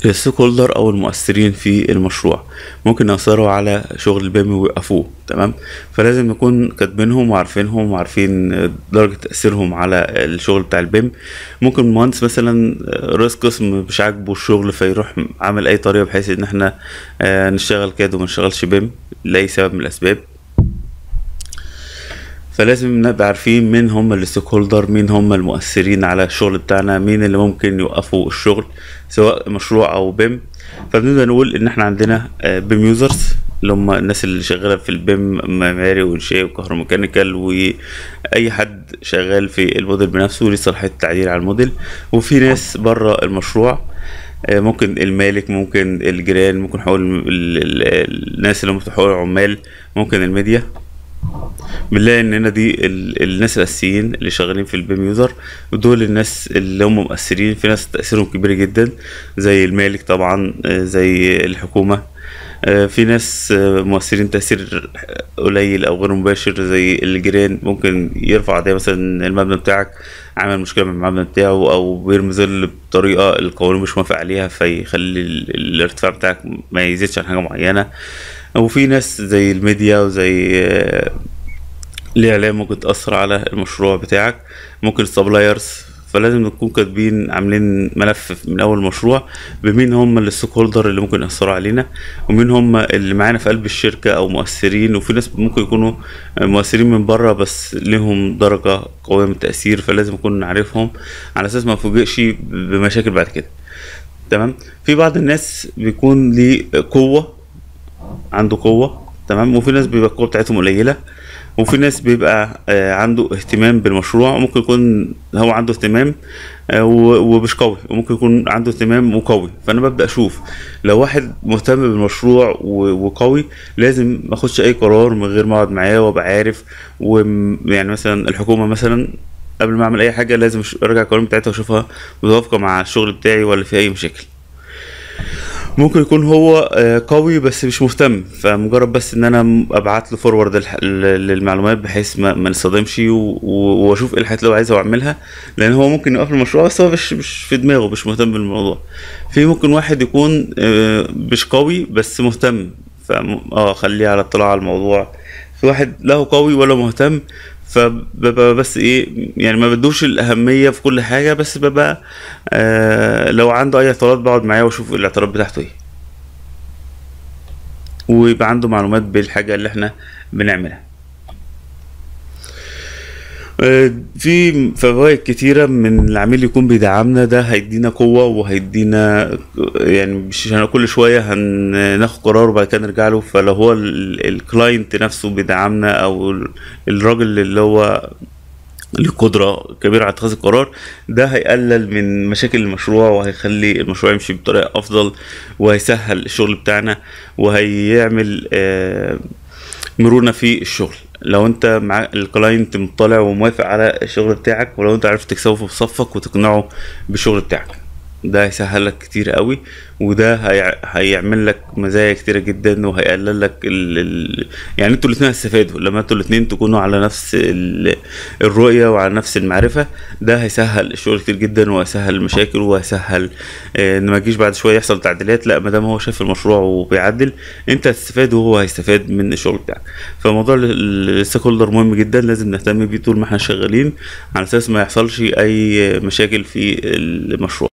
الستيك هولدر او المؤثرين في المشروع ممكن يأثروا على شغل البيم ويوقفوه تمام فلازم نكون كاتبينهم وعارفينهم وعارفين درجة تأثيرهم على الشغل بتاع البيم ممكن مهندس مثلا رئيس قسم مش عاجبه الشغل فيروح عامل اي طريقة بحيث ان احنا آه، نشتغل كاد وما نشتغلش بيم لأي سبب من الأسباب فلازم نبقى عارفين مين هم الستيك هولدر مين هم المؤثرين على الشغل بتاعنا مين اللي ممكن يوقفوا الشغل سواء مشروع او بيم فبنبدا نقول ان احنا عندنا بيم يوزرز اللي هم الناس اللي شغاله في البيم معماري وانشاء وكهروميكانيكال واي حد شغال في الموديل بنفسه ليه صلاحيه التعديل على الموديل وفي ناس بره المشروع آه، ممكن المالك ممكن الجيران ممكن حقوق ال- ال- ال- الناس اللي هم بتوع حقوق العمال ممكن الميديا بنلاقي ان هنا دي ال- الناس الاساسيين اللي شغالين في البيم يوزر ودول الناس اللي هم مؤثرين في ناس تاثيرهم كبير جدا زي المالك طبعا آه، زي الحكومه آه، في ناس آه، مؤثرين تأثير قليل أو غير مباشر زي الجيران ممكن يرفع قضية مثلا المبنى بتاعك عمل مشكلة من المبنى بتاعه أو بيرمي ظل بطريقة القانون مش موافق عليها فيخلي ال- الارتفاع بتاعك ما يزيدش عن حاجة معينة وفي ناس زي الميديا وزي آه، الإعلام ممكن تأثر على المشروع بتاعك ممكن السبلايرز فلازم نكون كاتبين عاملين ملف من أول المشروع بمين هم الستيك هولدر اللي ممكن يأثروا علينا ومين هم اللي معانا في قلب الشركة أو مؤثرين وفي ناس ممكن يكونوا مؤثرين من بره بس ليهم درجة قوية من التأثير فلازم نكون نعرفهم على أساس ما نفوجئش بمشاكل بعد كده تمام في بعض الناس بيكون ليه قوة عنده قوة تمام وفي ناس بيبقى القوة بتاعتهم قليلة وفي ناس بيبقى آه، عنده اهتمام بالمشروع ممكن يكون هو عنده اهتمام آه، و- ومش قوي وممكن يكون عنده اهتمام وقوي فانا ببدا اشوف لو واحد مهتم بالمشروع و- وقوي لازم ما اخدش اي قرار من غير ما اقعد معاه وابقى عارف ويعني مثلا الحكومه مثلا قبل ما اعمل اي حاجه لازم أش- ارجع القوانين بتاعتها واشوفها متوافقه مع الشغل بتاعي ولا في اي مشاكل ممكن يكون هو آه، قوي بس مش مهتم فمجرد بس ان انا ابعت له فورورد للمعلومات بحيث ما, ما نصطدمش و- و- واشوف ايه الحاجات اللي هو عايزها واعملها لان هو ممكن يوقف المشروع بس هو مش مش في دماغه مش مهتم بالموضوع في ممكن واحد يكون آه، مش قوي بس مهتم ف اه خليه على اطلاع على الموضوع في واحد لا قوي ولا مهتم فببقى بس ايه يعني ما بدوش الاهميه في كل حاجه بس ببقى آه لو عنده اي اعتراض بقعد معاه واشوف الاعتراض بتاعته ايه ويبقى عنده معلومات بالحاجه اللي احنا بنعملها آه، في فوائد كتيرة من العميل يكون بيدعمنا ده هيدينا قوة وهيدينا يعني مش عشان كل شوية هناخد قرار وبعد كده نرجع له فلو هو الكلاينت نفسه بيدعمنا أو ال- الراجل اللي هو ليه قدرة كبيرة على اتخاذ القرار ده هيقلل من مشاكل المشروع وهيخلي المشروع يمشي بطريقة أفضل وهيسهل الشغل بتاعنا وهيعمل آه، مرونة في الشغل لو انت مع الكلاينت مطلع وموافق على الشغل بتاعك ولو انت عرفت تكسبه في صفك وتقنعه بالشغل بتاعك ده هيسهل لك كتير قوي وده هي... هيعمل لك مزايا كتيرة جدا وهيقلل لك ال... ال... يعني انتوا الاتنين هتستفادوا لما انتوا الاتنين تكونوا على نفس ال... الرؤية وعلى نفس المعرفة ده هيسهل الشغل كتير جدا وهيسهل المشاكل وهيسهل اه ان ما تجيش بعد شوية يحصل تعديلات لا ما دام هو شاف المشروع وبيعدل انت هتستفاد وهو هيستفاد من الشغل بتاعك فموضوع الستيك هولدر مهم جدا لازم نهتم بيه طول ما احنا شغالين على اساس ما يحصلش اي مشاكل في المشروع